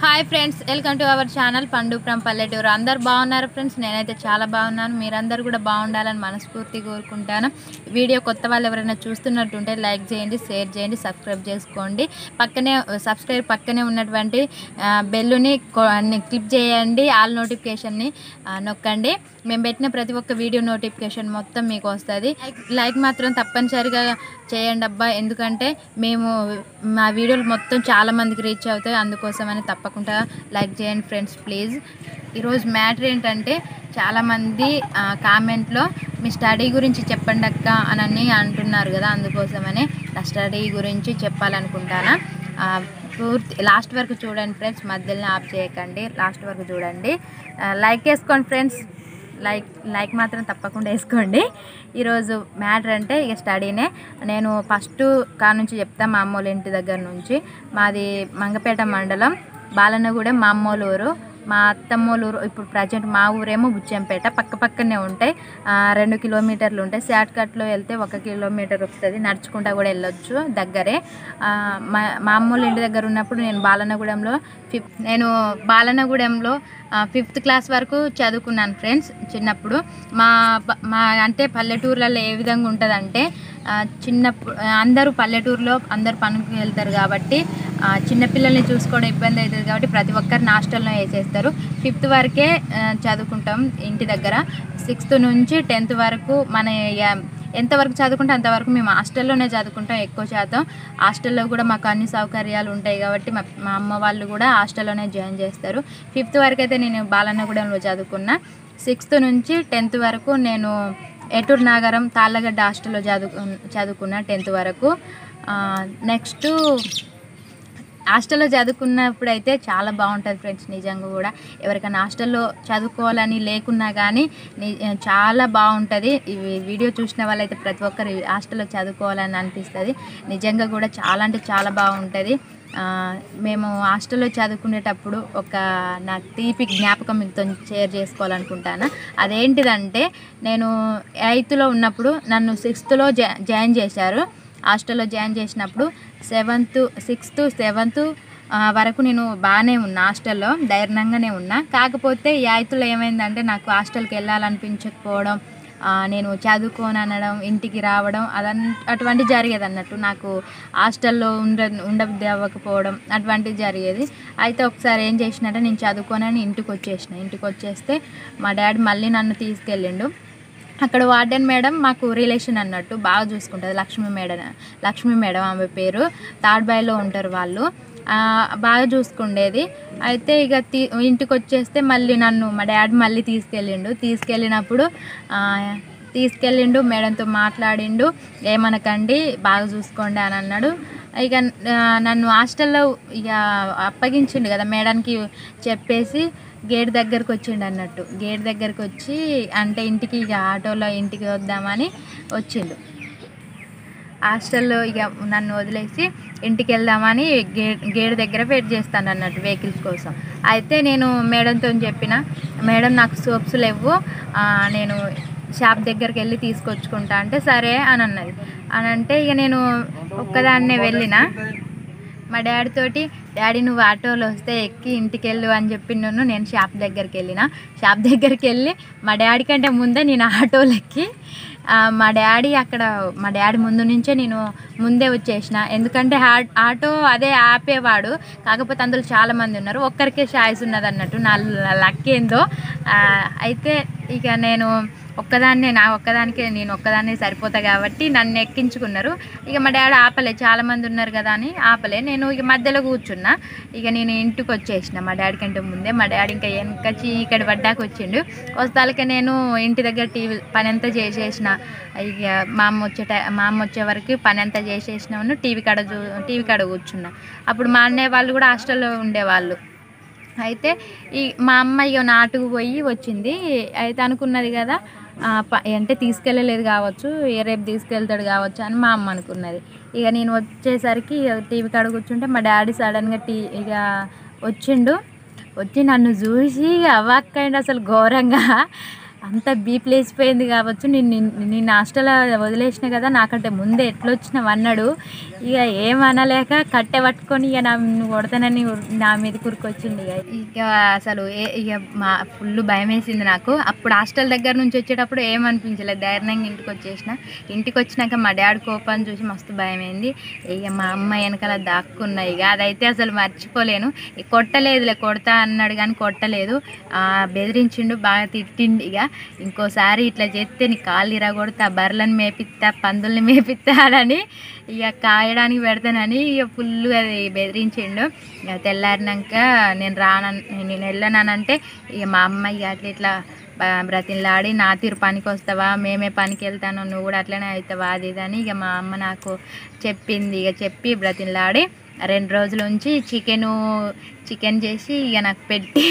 hi friends welcome to our channel Pandu from పల్లెటూరు అందరు బాగున్నారు ఫ్రెండ్స్ నేనైతే చాలా బాగున్నాను మీరందరూ కూడా బాగుండాలని మనస్ఫూర్తి కోరుకుంటాను వీడియో కొత్త వాళ్ళు ఎవరైనా చూస్తున్నట్టుంటే లైక్ చేయండి షేర్ చేయండి సబ్స్క్రైబ్ చేసుకోండి పక్కనే సబ్స్క్రైబ్ పక్కనే ఉన్నటువంటి ఆ, బెల్లుని కొ- ని క్లిక్ చేయండి ఆల్ నోటిఫికేషన్ని ఆ, నొక్కండి మేము పెట్టిన ప్రతి ఒక్క వీడియో నోటిఫికేషన్ మొత్తం మీకు వస్తుంది లైక్ మాత్రం తప్పనిసరిగా చేయండి అబ్బా ఎందుకంటే మేము మా వీడియోలు మొత్తం చాలా మందికి రీచ్ అవుతాయి అందుకోసమని తప్పకుండా లైక్ చేయండి ఫ్రెండ్స్ ప్లీజ్ ఈరోజు మ్యాటర్ ఏంటంటే చాలామంది కామెంట్లో మీ స్టడీ గురించి చెప్పండి అక్క అని అంటున్నారు కదా అందుకోసమని నా స్టడీ గురించి చెప్పాలనుకుంటానా ఆ, పూర్తి లాస్ట్ వరకు చూడండి ఫ్రెండ్స్ మధ్యలో ఆఫ్ చేయకండి లాస్ట్ వరకు చూడండి ఆ, లైక్ వేసుకోండి ఫ్రెండ్స్ లైక్ లైక్ మాత్రం తప్పకుండా వేసుకోండి ఈరోజు మ్యాటర్ అంటే ఇక స్టడీనే నేను ఫస్ట్ కా నుంచి చెప్తా మా అమ్మోళ్ళ ఇంటి దగ్గర నుంచి మాది మంగపేట మండలం బాలనగూడెం మా అమ్మోళ్ళ ఊరు మా అత్తమ్మోళ్ళ ఊరు ఇప్పుడు ప్రజెంట్ మా ఊరేమో బుచ్చంపేట పక్క పక్కనే ఉంటాయి ఆ, రెండు కిలోమీటర్లు ఉంటాయి షార్ట్ కట్లో వెళ్తే ఒక కిలోమీటర్ వస్తుంది నడుచుకుంటా కూడా వెళ్ళొచ్చు దగ్గరే ఆ, మా మా అమ్మోళ్ళ ఇంటి దగ్గర ఉన్నప్పుడు నేను బాలనగూడెంలో ఫిఫ్త్ నేను బాలనగూడెంలో ఫిఫ్త్ క్లాస్ వరకు చదువుకున్నాను ఫ్రెండ్స్ చిన్నప్పుడు మా ప- మా అంటే పల్లెటూర్లలో ఏ విధంగా ఉంటుందంటే ఆ, చిన్నప్పుడు అందరూ పల్లెటూరులో అందరు పనికి వెళ్తారు కాబట్టి ఆ, చిన్నపిల్లల్ని చూసుకోవడం ఇబ్బంది అవుతుంది కాబట్టి ప్రతి ఒక్కరిని హాస్టల్లో వేసేస్తారు ఫిఫ్త్ వరకే ఆ, చదువుకుంటాం ఇంటి దగ్గర సిక్స్త్ నుంచి టెన్త్ వరకు మన యా- ఎంతవరకు చదువుకుంటే అంతవరకు మేము హాస్టల్లోనే చదువుకుంటాం ఎక్కువ శాతం హాస్టల్లో కూడా మాకు అన్ని సౌకర్యాలు ఉంటాయి కాబట్టి మా మా అమ్మ వాళ్ళు కూడా హాస్టల్లోనే జాయిన్ చేస్తారు ఫిఫ్త్ వరకు అయితే నేను బాలన్నగూడెంలో చదువుకున్నా సిక్స్త్ నుంచి టెన్త్ వరకు నేను ఎటూర్ నాగరం తాళ్ళగడ్డ హాస్టల్లో చదువు చదువుకున్నా టెన్త్ వరకు నెక్స్ట్ హాస్టల్లో చదువుకున్నప్పుడు అయితే చాలా బాగుంటుంది ఫ్రెండ్స్ నిజంగా కూడా ఎవరికైనా హాస్టల్లో చదువుకోవాలని లేకున్నా కానీ ని- చాలా బాగుంటుంది ఇవి వీడియో చూసిన వాళ్ళైతే ప్రతి ఒక్కరు హాస్టల్లో చదువుకోవాలని అనిపిస్తుంది నిజంగా కూడా చాలా అంటే చాలా బాగుంటుంది ఆ, మేము హాస్టల్లో చదువుకునేటప్పుడు ఒక నా తీపి జ్ఞాపకం మీతో షేర్ చేసుకోవాలనుకుంటాను అదేంటిదంటే నేను ఎయిత్లో ఉన్నప్పుడు నన్ను సిక్స్త్లో జాయిన్ చేశారు హాస్టల్లో జాయిన్ చేసినప్పుడు సెవెంత్ సిక్స్త్ సెవెంత్ వరకు నేను బాగానే ఉన్నా హాస్టల్లో ధైర్యంగానే ఉన్నా కాకపోతే ఎయిత్లో ఏమైందంటే నాకు హాస్టల్కి వెళ్ళాలనిపించకపోవడం ఆ, నేను చదువుకోని అనడం ఇంటికి రావడం అదన్ అటువంటి జరిగేది అన్నట్టు నాకు హాస్టల్లో ఉండ ఉండబుద్ధి అవ్వకపోవడం అటువంటిది జరిగేది అయితే ఒకసారి ఏం చేసినట్టే నేను చదువుకోనని ఇంటికి వచ్చేసిన ఇంటికి వచ్చేస్తే మా డాడీ మళ్ళీ నన్ను తీసుకెళ్ళిండు అక్కడ వార్డెన్ మేడం మాకు రిలేషన్ అన్నట్టు బాగా చూసుకుంటుంది లక్ష్మీ మేడం లక్ష్మీ మేడం ఆమె పేరు తాడ్బాయిలో ఉంటారు వాళ్ళు ఆ, బాగా చూసుకుండేది అయితే ఇక తీ ఇంటికి వచ్చేస్తే మళ్ళీ నన్ను మా డాడీ మళ్ళీ తీసుకెళ్ళిండు తీసుకెళ్ళినప్పుడు ఆ, తీసుకెళ్ళిండు మేడంతో మాట్లాడిండు ఏమనకండి బాగా చూసుకోండి అని అన్నాడు ఇక ఆ, నన్ను హాస్టల్లో ఇక అప్పగించిండు కదా మేడానికి చెప్పేసి గేట్ దగ్గరకు వచ్చిండు అన్నట్టు గేట్ దగ్గరకు వచ్చి అంటే ఇంటికి ఇక ఆటోలో ఇంటికి వద్దామని వచ్చిండు హాస్టల్లో ఇక నన్ను వదిలేసి ఇంటికి వెళ్దామని గేట్ గేట్ దగ్గర వెయిట్ చేస్తాను అన్నట్టు వెహికల్స్ కోసం అయితే నేను మేడంతో చెప్పిన మేడం నాకు సోప్స్ లేవు ఆ, నేను షాప్ దగ్గరికి వెళ్ళి తీసుకొచ్చుకుంటా అంటే సరే అని అన్నది అని అంటే ఇక నేను ఒక్కదాన్నే వెళ్ళిన మా డాడీ తోటి డాడీ నువ్వు ఆటోలో వస్తే ఎక్కి ఇంటికి వెళ్ళు అని చెప్పి నన్ను నేను షాప్ దగ్గరికి వెళ్ళిన షాప్ దగ్గరికి వెళ్ళి మా డాడీ కంటే ముందే నేను ఆటోలో ఎక్కి ఆ, మా డాడీ అక్కడ మా డాడీ ముందు నుంచే నేను ముందే వచ్చేసిన ఎందుకంటే ఆ- ఆటో అదే ఆపేవాడు కాకపోతే అందులో చాలా మంది ఉన్నారు ఒక్కరికే ఛాయిస్ ఉన్నది అన్నట్టు నా లక్ ఏందో ఆ, అయితే ఇక నేను ఒక్కదాన్నే నా ఒక్కదానికే నేను ఒక్కదాన్నే సరిపోతా కాబట్టి నన్ను ఎక్కించుకున్నారు ఇక మా డాడీ ఆపలే చాలా మంది ఉన్నారు కదా అని ఆపలే నేను ఇక మధ్యలో కూర్చున్నా ఇక నేను ఇంటికి వచ్చేసిన మా డాడీ కంటే ముందే మా డాడీ ఇంకా వెనక చీకటి పడ్డాక వచ్చిండు వస్తాలకే నేను ఇంటి దగ్గర టీవీ పని అంతా చేసేసిన ఇక మా అమ్మ వచ్చే టై మా అమ్మ వచ్చే వరకు పని అంతా చేసేసినాను టీవీ కాడ చూ టీవీ కాడ కూర్చున్నా అప్పుడు మా అన్నయ్య వాళ్ళు కూడా హాస్టల్లో ఉండేవాళ్ళు అయితే ఈ మా అమ్మ ఇక నాటుకు పోయి వచ్చింది అయితే అనుకున్నది కదా ఆ, ప- అంటే తీసుకెళ్ళలేదు కావచ్చు ఏ రేపు తీసుకెళ్తాడు కావచ్చు అని మా అమ్మ అనుకున్నది ఇక నేను వచ్చేసరికి టీవీ కాడ కూర్చుంటే మా డాడీ సడన్గా టీ ఇక వచ్చిండు వచ్చి నన్ను చూసి అవ్వక్కైండి అసలు ఘోరంగా అంత బీప్ లేచిపోయింది కావచ్చు నేను నిన్- నిన్న హాస్టల్ వదిలేసిన కదా నాకంటే ముందే ఎట్లా వచ్చినావు అన్నాడు ఇక ఏమనలేక కట్టె పట్టుకొని ఇక నా నువ్వు కొడతానని ఉర్- నా మీద కురుకొచ్చిండు ఇక ఇక అసలు ఏ ఇక మా ఫుల్ భయం వేసింది నాకు అప్పుడు హాస్టల్ దగ్గర నుంచి వచ్చేటప్పుడు ఏమనిపించలేదు ధైర్యంగా ఇంటికి వచ్చేసిన ఇంటికి వచ్చినాక మా డాడీ కోపాన్ని చూసి మస్తు భయం అయింది ఇక మా అమ్మ వెనకాల దాక్కున్నా ఇక అదైతే అసలు మర్చిపోలేను ఇక కొట్టలేదులే కొడతా అన్నాడు కానీ కొట్టలేదు ఆ, బెదిరించిండు బాగా తిట్టిండు ఇక ఇంకోసారి ఇట్లా చేస్తే నీ కాళ్ళు ఇరగొడతా బర్రెలను మేపిస్తా పందుల్ని మేపిస్తానని ఇక కాయడానికి పెడతానని ఇక ఫుల్ అది బెదిరించిండు ఇక తెల్లారినాక నేను రాన నేను వెళ్ళానంటే ఇక మా అమ్మ ఇక అట్లా ఇట్లా బ- బ్రతిమలాడి నా తీరు పనికి వస్తావా మేమే పనికి వెళ్తాను నువ్వు కూడా అట్లనే అవుతావా అది ఇది అని ఇక మా అమ్మ నాకు చెప్పింది ఇక చెప్పి బ్రతిమలాడి రెండు రోజుల నుంచి చికెను చికెన్ చేసి ఇక నాకు పెట్టి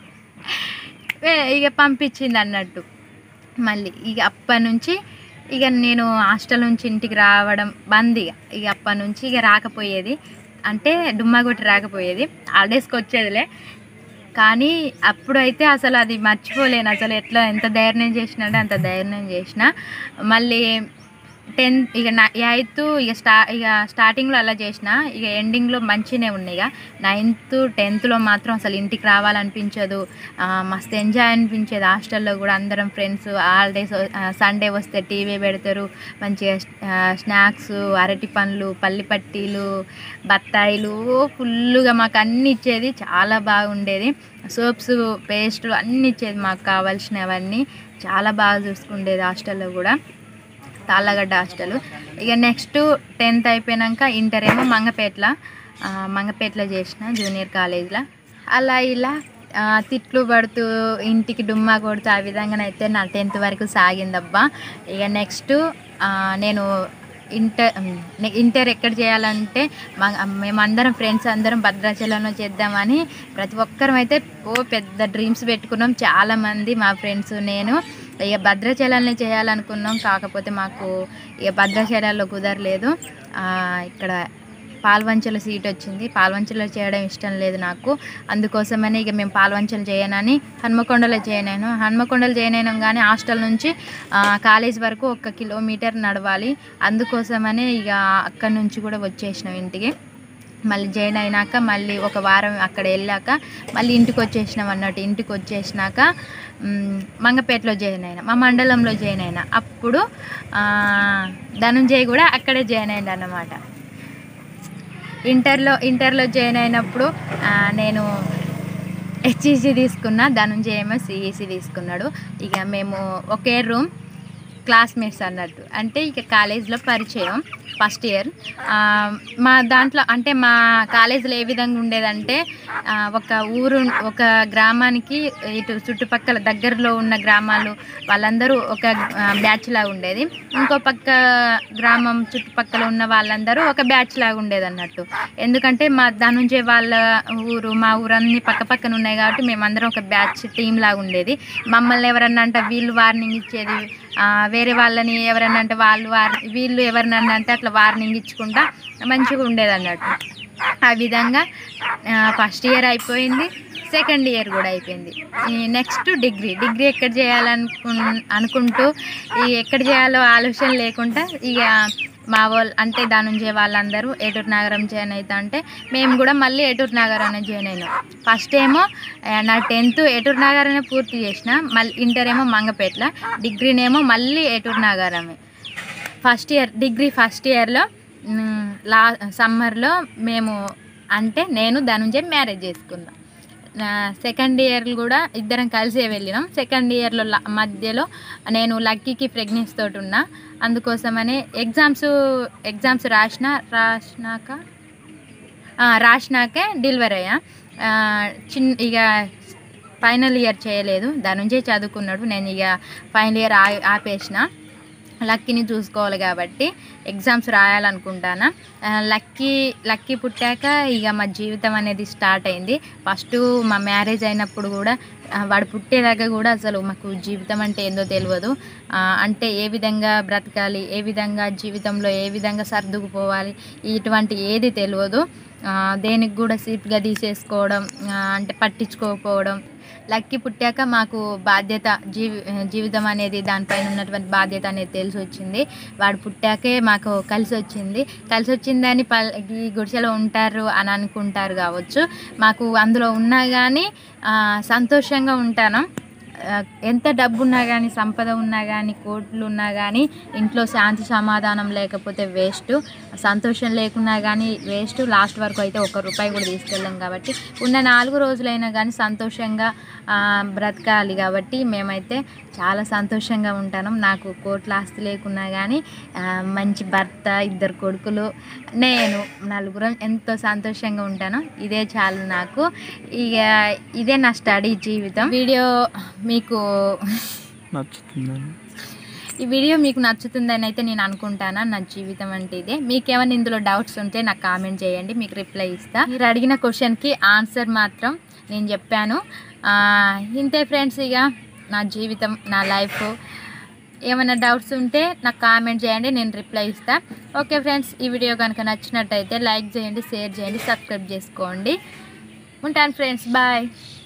వే- ఇక పంపించింది అన్నట్టు మళ్ళీ ఇక అప్పటి నుంచి ఇక నేను హాస్టల్ నుంచి ఇంటికి రావడం బంద్ ఇక ఇక అప్పటి నుంచి ఇక రాకపోయేది అంటే డుమ్మాగొట్టి రాకపోయేది హాలిడేస్కి వచ్చేదిలే కానీ అప్పుడైతే అసలు అది మర్చిపోలేను అసలు ఎట్లా ఎంత ధైర్యం చేసినాడో అంత ధైర్యం చేసిన మళ్ళీ టెన్త్ ఇక నా ఎయిత్ ఇక స్టా ఇక స్టార్టింగ్లో అలా చేసిన ఇక ఎండింగ్లో మంచిగానే ఉన్నాయి ఇక నైన్త్ టెన్త్లో మాత్రం అసలు ఇంటికి రావాలనిపించదు ఆ, మస్తు ఎంజాయ్ అనిపించేది హాస్టల్లో కూడా అందరం ఫ్రెండ్స్ హాలిడేస్ సండే వస్తే టీవీ పెడతారు మంచిగా స్నాక్స్ అరటి పండ్లు పల్లి పట్టీలు బత్తాయిలు ఫుల్గా మాకు అన్ని ఇచ్చేది చాలా బాగుండేది సోప్స్ పేస్ట్లు అన్ని ఇచ్చేది మాకు కావాల్సినవన్నీ చాలా బాగా చూసుకుండేది హాస్టల్లో కూడా తాళ్ళగడ్డ హాస్టల్ ఇక నెక్స్ట్ టెన్త్ అయిపోయాక ఇంటర్ ఏమో మంగపేట్ల ఆ, మంగపేటలో చేసిన జూనియర్ కాలేజ్లో అలా ఇలా ఆ, తిట్లు పడుతూ ఇంటికి డుమ్మా కొడుతూ ఆ విధంగానైతే నా టెన్త్ వరకు సాగిందబ్బా ఇక నెక్స్ట్ నేను ఇంటర్ నె- ఇంటర్ ఎక్కడ చేయాలంటే మా మేమందరం ఫ్రెండ్స్ అందరం భద్రాచలంలో చేద్దామని ప్రతి ఒక్కరం అయితే ఓ పెద్ద డ్రీమ్స్ పెట్టుకున్నాం చాలామంది మా ఫ్రెండ్స్ నేను ఇక భద్రాచలంలో చేయాలనుకున్నాం కాకపోతే మాకు ఇక భద్రాచలంలో కుదరలేదు ఆ, ఇక్కడ పాల్వంచల సీట్ వచ్చింది పాల్వంచలో చేయడం ఇష్టం లేదు నాకు అందుకోసమని ఇక మేము పాల్వంచలు చేయనని హన్మకొండలో చేయనాను హన్మకొండలో చేయనైనాం కానీ హాస్టల్ నుంచి ఆ, కాలేజ్ వరకు ఒక కిలోమీటర్ నడవాలి అందుకోసమనే ఇక అక్కడి నుంచి కూడా వచ్చేసినాం ఇంటికి మళ్ళీ జాయిన్ అయినాక మళ్ళీ ఒక వారం అక్కడ వెళ్ళాక మళ్ళీ ఇంటికి వచ్చేసినాం అన్నట్టు ఇంటికి వచ్చేసినాక మ్, మంగపేటలో జాయిన్ అయినా మా మండలంలో జాయిన్ అయినా అప్పుడు ఆ, ధనుంజయ్ కూడా అక్కడే జాయిన్ అయింది అన్నమాట ఇంటర్లో ఇంటర్లో జాయిన్ అయినప్పుడు ఆ, నేను హెచ్ఈసి తీసుకున్నా ధనుంజయ్ ఏమో సిఈసి తీసుకున్నాడు ఇక మేము ఒకే రూమ్ క్లాస్మేట్స్ అన్నట్టు అంటే ఇక కాలేజ్లో పరిచయం ఫస్ట్ ఇయర్ మా దాంట్లో అంటే మా కాలేజీలో ఏ విధంగా ఉండేదంటే ఆ, ఒక ఊరు ఒక గ్రామానికి ఇటు చుట్టుపక్కల దగ్గరలో ఉన్న గ్రామాలు వాళ్ళందరూ ఒక బ్యాచ్ లాగా ఉండేది ఇంకో పక్క గ్రామం చుట్టుపక్కల ఉన్న వాళ్ళందరూ ఒక బ్యాచ్ లాగా ఉండేది అన్నట్టు ఎందుకంటే మా ధనుంజయ వాళ్ళ ఊరు మా ఊరన్నీ పక్క పక్కన ఉన్నాయి కాబట్టి మేమందరం ఒక బ్యాచ్ టీం లాగా ఉండేది మమ్మల్ని ఎవరన్నా అంటే వీళ్ళు వార్నింగ్ ఇచ్చేది ఆ, వేరే వాళ్ళని ఎవరన్నా అంటే వాళ్ళు వార్ వీళ్ళు ఎవరినన్నా అంటే అట్లా వార్నింగ్ ఇచ్చుకుంటా మంచిగా ఉండేది అన్నట్టు ఆ విధంగా ఫస్ట్ ఇయర్ అయిపోయింది సెకండ్ ఇయర్ కూడా అయిపోయింది నెక్స్ట్ డిగ్రీ డిగ్రీ ఎక్కడ చేయాలనుకు అనుకుంటూ ఈ ఎక్కడ చేయాలో ఆలోచన లేకుండా ఇక మా వాళ్ళు అంటే ధనుంజయ వాళ్ళందరూ ఏటూరు నగరం జాయిన్ అవుతా అంటే మేము కూడా మళ్ళీ ఏటూరు నగరం జాయిన్ అయినాం ఫస్ట్ ఏమో ఆ, నా టెన్త్ ఏటూరు నగరమే పూర్తి చేసిన మళ్ళీ ఇంటర్ ఏమో మంగపేట్ల డిగ్రీనేమో మళ్ళీ ఏటూరు నగరమే ఫస్ట్ ఇయర్ డిగ్రీ ఫస్ట్ ఇయర్లో మ్, లా సమ్మర్లో మేము అంటే నేను ధనుంజయ్ మ్యారేజ్ చేసుకున్నాం సెకండ్ ఇయర్ కూడా ఇద్దరం కలిసే వెళ్ళినాం సెకండ్ ఇయర్లో మధ్యలో నేను లక్కీకి ప్రెగ్నెన్సీ తోటి ఉన్నా అందుకోసమని ఎగ్జామ్స్ ఎగ్జామ్స్ రాసిన రాసినాక ఆ, రాసినాకే డెలివరీ అయ్యా ఆ, చిన్న ఇక ఫైనల్ ఇయర్ చేయలేదు దాని నుంచే చదువుకున్నాడు నేను ఇక ఫైనల్ ఇయర్ ఆ ఆపేసిన లక్కీని చూసుకోవాలి కాబట్టి ఎగ్జామ్స్ రాయాలనుకుంటాను ఆ, లక్కీ లక్కీ పుట్టాక ఇక మా జీవితం అనేది స్టార్ట్ అయింది ఫస్ట్ మా మ్యారేజ్ అయినప్పుడు కూడా ఆ, వాడు పుట్టేదాకా కూడా అసలు మాకు జీవితం అంటే ఏందో తెలియదు ఆ, అంటే ఏ విధంగా బ్రతకాలి ఏ విధంగా జీవితంలో ఏ విధంగా సర్దుకుపోవాలి ఇటువంటి ఏది తెలియదు ఆ, దేనికి కూడా సీట్గా తీసేసుకోవడం ఆ, అంటే పట్టించుకోకపోవడం లక్కీ పుట్టాక మాకు బాధ్యత జీవి జీవితం అనేది దానిపైన ఉన్నటువంటి బాధ్యత అనేది తెలిసి వచ్చింది వాడు పుట్టాకే మాకు కలిసి వచ్చింది కలిసి వచ్చిందని పల్ ఈ గుడిసెలో ఉంటారు అని అనుకుంటారు కావచ్చు మాకు అందులో ఉన్నా కానీ ఆ, సంతోషంగా ఉంటాను ఆ, ఎంత డబ్బు ఉన్నా కానీ సంపద ఉన్నా కానీ కోట్లు ఉన్నా కానీ ఇంట్లో శాంతి సమాధానం లేకపోతే వేస్ట్ సంతోషం లేకున్నా కానీ వేస్ట్ లాస్ట్ వరకు అయితే ఒక్క రూపాయి కూడా తీసుకెళ్ళాం కాబట్టి ఉన్న నాలుగు రోజులైనా కానీ సంతోషంగా ఆ, బ్రతకాలి కాబట్టి మేమైతే చాలా సంతోషంగా ఉంటాను నాకు కోట్ల ఆస్తి లేకున్నా కానీ ఆ, మంచి భర్త ఇద్దరు కొడుకులు నేను నలుగురం ఎంతో సంతోషంగా ఉంటాను ఇదే చాలు నాకు ఇక ఇదే నా స్టడీ జీవితం వీడియో మీకు నచ్చుతుందని ఈ వీడియో మీకు నచ్చుతుందని అయితే నేను అనుకుంటాను నా జీవితం అంటే ఇదే మీకు ఏమైనా ఇందులో డౌట్స్ ఉంటే నాకు కామెంట్ చేయండి మీకు రిప్లై ఇస్తా మీరు అడిగిన క్వశ్చన్కి ఆన్సర్ మాత్రం నేను చెప్పాను ఆ, ఇంతే ఫ్రెండ్స్ ఇక నా జీవితం నా లైఫ్ ఏమైనా డౌట్స్ ఉంటే నాకు కామెంట్ చేయండి నేను రిప్లై ఇస్తా ఓకే ఫ్రెండ్స్ ఈ వీడియో కనుక నచ్చినట్టయితే లైక్ చేయండి షేర్ చేయండి సబ్స్క్రైబ్ చేసుకోండి ఉంటాను ఫ్రెండ్స్ బాయ్